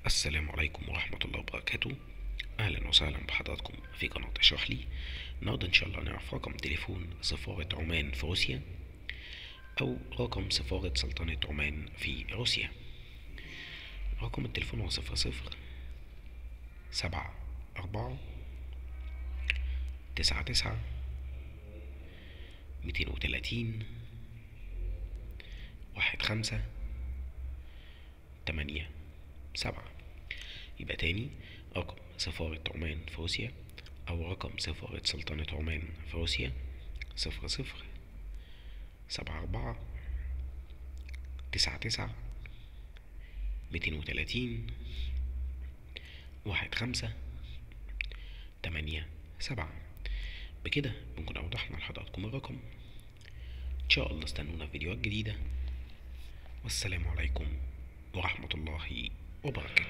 السلام عليكم ورحمة الله وبركاته أهلا وسهلا بحضراتكم في قناة اشرح لي النهاردة إن شاء الله نعرف رقم تليفون سفارة عمان في روسيا أو رقم سفارة سلطنة عمان في روسيا رقم التليفون هو صفر صفر سبعة أربعة تسعة تسعة ميتين وتلاتين واحد خمسة تمانية سبعة يبقى تاني رقم سفارة عمان في روسيا أو رقم سفارة سلطنة عمان في روسيا صفر صفر سبعة أربعة تسعة تسعة ميتين وتلاتين واحد خمسة تمانية سبعة بكده بنكون أوضحنا لحضراتكم الرقم إن شاء الله استنونا في فيديوهات جديدة والسلام عليكم ورحمة الله وبركاته